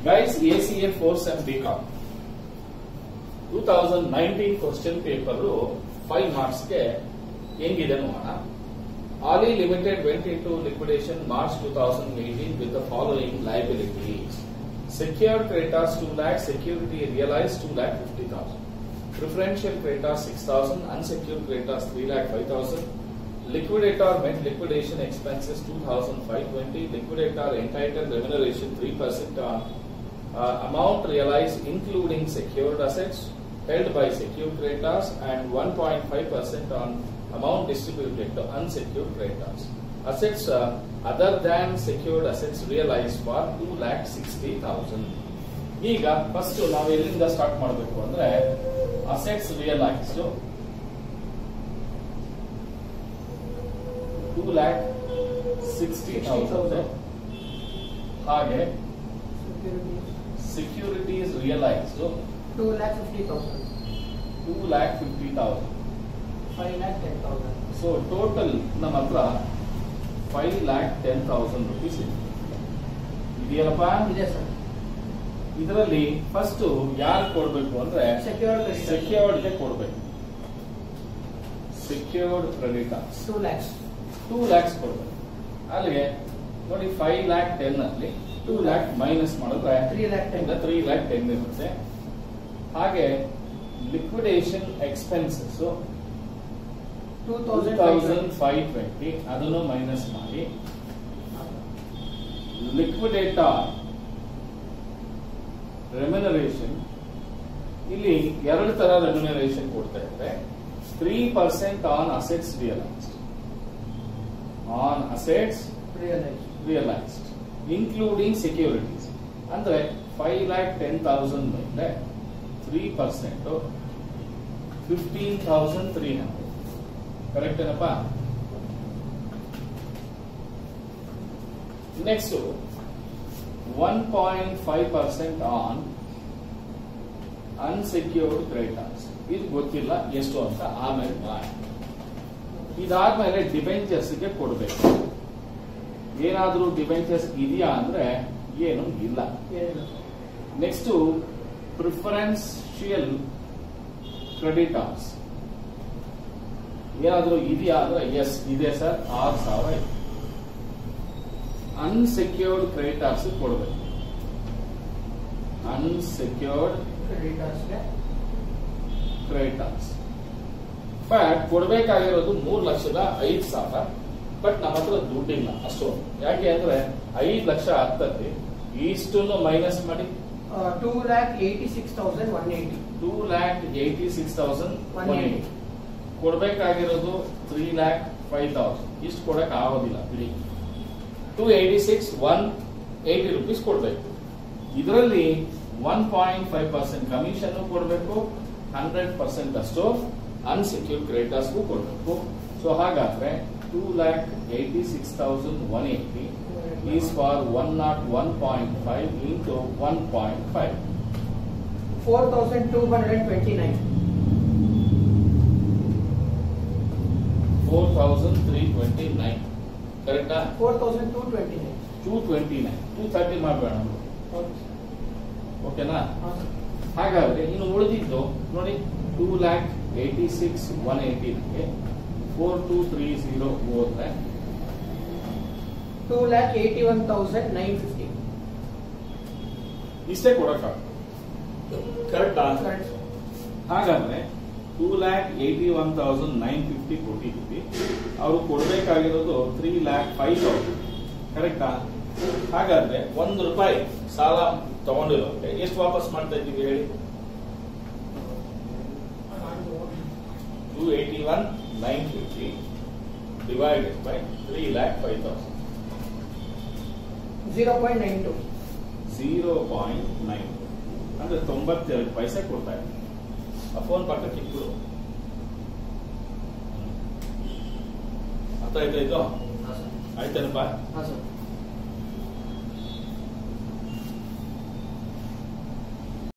Guys ಎಸಿಎ ಫೋರ್ಸ್ and BCom two thousand nineteen question paper five ಮಾರ್ಕ್ಸ್ಗೆ ಹೆಂಗಿದೆ ನೋಡೋಣ Ali limited went into liquidation March two thousand eighteen with the following liabilities secured creditors 2 lakh, security realized 2 lakh 50,000. Preferential creditors 6,000, unsecured creditors 3 lakh 5,000. Liquidator met liquidation expenses 2,520. Liquidator entitled remuneration 3% on uh, amount realized including secured assets held by secured creditors and 1.5% on amount distributed to unsecured creditors. Assets uh, other than secured assets realized for 2 lakh 60,000. ಈಗ first ನಾವು ಎಲ್ಲಿಂದ start ಮಾಡಬೇಕು ಅಂದ್ರೆ assets realised two lakh sixty thousand ಹಾಗೆ securities realised two lakh fifty thousand two lakh fifty thousand five lakh ten thousand so total ನಮ್ಮ ಹತ್ರ five lakh ten thousand rupees ಇದೆ ಇದೆಯಲ್ಲಪ್ಪ ಇದೆ ಸರ್ ಇದರಲ್ಲಿ ಫಸ್ಟ್ ಯಾರು ಕೊಡ್ಬೇಕು ಅಂದ್ರೆ ಸೆಕ್ಯೂರ್ಡ್ ಸೆಕ್ಯೂರ್ಡ್ಗೆ ಕೊಡ್ಬೇಕು secured creditors two lakhs two lakhs ಕೊಡ್ಬೇಕು ಅಲ್ಲಿಗೆ ನೋಡಿ ಫೈವ್ ಲ್ಯಾಕ್ ಟೆನ್ ಅಲ್ಲಿ ಟೂ ಲ್ಯಾಕ್ ಮೈನಸ್ ಮಾಡಿದ್ರೆ three lakh ten three lakh ten ಇರುತ್ತೆ ಹಾಗೆ liquidation expenses two two thousand thousand five twenty ಅದನ್ನು ಮೈನಸ್ ಮಾಡಿ ಲಿಕ್ವಿಡೇಟರ್ ರೆಮ್ಯುನರೇಷನ್ ಇಲ್ಲಿ ಎರಡು ತರ ರೆಮ್ಯುನರೇಷನ್ ಕೊಡ್ತಾ ಇದ್ದಾರೆ three percent on assets realised on assets realise realised including securities ಅಂದ್ರೆ ಫೈವ್ ಲ್ಯಾಕ್ ಟೆನ್ ತೌಸಂಡ್ ಮೇಲೆ three percent fifteen thousand three hundred correct ಏನಪ್ಪ next one point five percent on unsecured creditors ಇದು ಗೊತ್ತಿಲ್ಲ ಎಷ್ಟು ಅಂತ ಆಮೇಲೆ ಮಾಡಿ ಇದಾದ್ಮೇಲೆ ಡಿಬೆಂಚರ್ಸ್ ಗೆ ಕೊಡಬೇಕು ಏನಾದ್ರೂ ಡಿಬೆಂಚರ್ಸ್ ಇದೆಯಾ ಅಂದ್ರೆ ಏನು ಇಲ್ಲ ಏನಿಲ್ಲ ನೆಕ್ಸ್ಟ್ ಪ್ರಿಫರೆನ್ಶಿಯಲ್ ಕ್ರೆಡಿಟರ್ಸ್ ಏನಾದ್ರೂ ಇದೆಯಾ ಅಂದ್ರೆ ಎಸ್ ಇದೆ ಸರ್ ಆರು ಸಾವಿರ ಇದೆ ಅನ್ಸೆಕ್ಯೂರ್ಡ್ ಕ್ರೆಡಿಟರ್ಸ್ ಕೊಡಬೇಕು ಅನ್ಸೆಕ್ಯೂರ್ಡ್ ಕ್ರೆಡಿಟರ್ಸ್ಗೆ ಕ್ರೆಡಿಟರ್ಸ್ ಬಟ್ ಕೊಡ್ಬೇಕಾಗಿರೋದು ಮೂರ್ ಲಕ್ಷದ ಐದು ಸಾವಿರ ಬಟ್ ನಮ್ಮ ಹತ್ರ ದುಡ್ಡಿಲ್ಲ ಅಷ್ಟೊಂದು ಯಾಕೆ ಅಂದ್ರೆ ಐದು ಲಕ್ಷ ಹತ್ತಲ್ಲಿ ಇಷ್ಟನ್ನು ಮೈನಸ್ ಮಾಡಿ two lakh eighty six thousand one eighty two lakh eighty six thousand one eighty ಕೊಡ್ಬೇಕಾಗಿರೋದು ತ್ರೀ ಲ್ಯಾಕ್ ಫೈವ್ ತೌಸಂಡ್ ಇಷ್ಟು ಕೊಡಕ್ ಆಗೋದಿಲ್ಲ ಬಿಡಿ two eighty six one eighty rupees ಕೊಡ್ಬೇಕು ಇದರಲ್ಲಿ one point five percent commission ಕೊಡಬೇಕು ಹಂಡ್ರೆಡ್ ಪರ್ಸೆಂಟ್ ಅಷ್ಟು ಅನ್ಸೆಕ್ಯೂರ್ಡ್ ಕ್ರೆಡಿಟರ್ಸ್ಗೂ ಕೊಡಬೇಕು ಸೊ ಹಾಗಾದ್ರೆ two lakh eighty six thousand one eighty is for one not one point five into one point five four thousand two hundred twenty nine four thousand three twenty nine ಕರೆಕ್ಟಾ four thousand two twenty nine two twenty nine two thirty ಮಾಡಬೇಡ ಓಕೆನಾ ಹಾಗಾದ್ರೆ ಇನ್ನು ಉಳಿದಿದ್ದು ನೋಡಿ two lakh eighty six one ಏಯ್ಟಿಗೆ four two three zero ಹೋದ್ರೆ two lakh eighty one thousand nine fifty ಇಷ್ಟೇ ಕೊಡಕ್ಕಾಗ ಕರೆಕ್ಟಾ ಹಾಗಾದ್ರೆ two lakh eighty one thousand nine fifty ಕೊಟ್ಟಿದ್ದೀವಿ ಅವರು ಕೊಡಬೇಕಾಗಿರೋದು ತ್ರೀ ಲ್ಯಾಕ್ ಫೈವ್ ತೌಸಂಡ್ ಕರೆಕ್ಟಾ ಹಾಗಾದ್ರೆ ಒಂದು ರೂಪಾಯಿ ಸಾಲ ತಗೊಂಡಿರೋಕೆ ಎಷ್ಟು ವಾಪಸ್ ಮಾಡ್ತಾ ಇದ್ದೀವಿ ಹೇಳಿ two eighty one nine fifty divided by three lakh five thousand zero point nine two zero point nine ಅಂದ್ರೆ ತೊಂಬತ್ತೆರಡು ಪೈಸೆ ಕೊಡ್ತಾ ಇದ್ದಾರೆ ಆ ಫೋನ್ ಪಕ್ಕಕ್ಕೆ ಇಟ್ಬಿಡು ಅರ್ಥ ಆಯ್ತಾ ಇದು ಹಾಂ ಸರ್ ಆಯ್ತೇನಪ್ಪ ಹಾಂ ಸರ್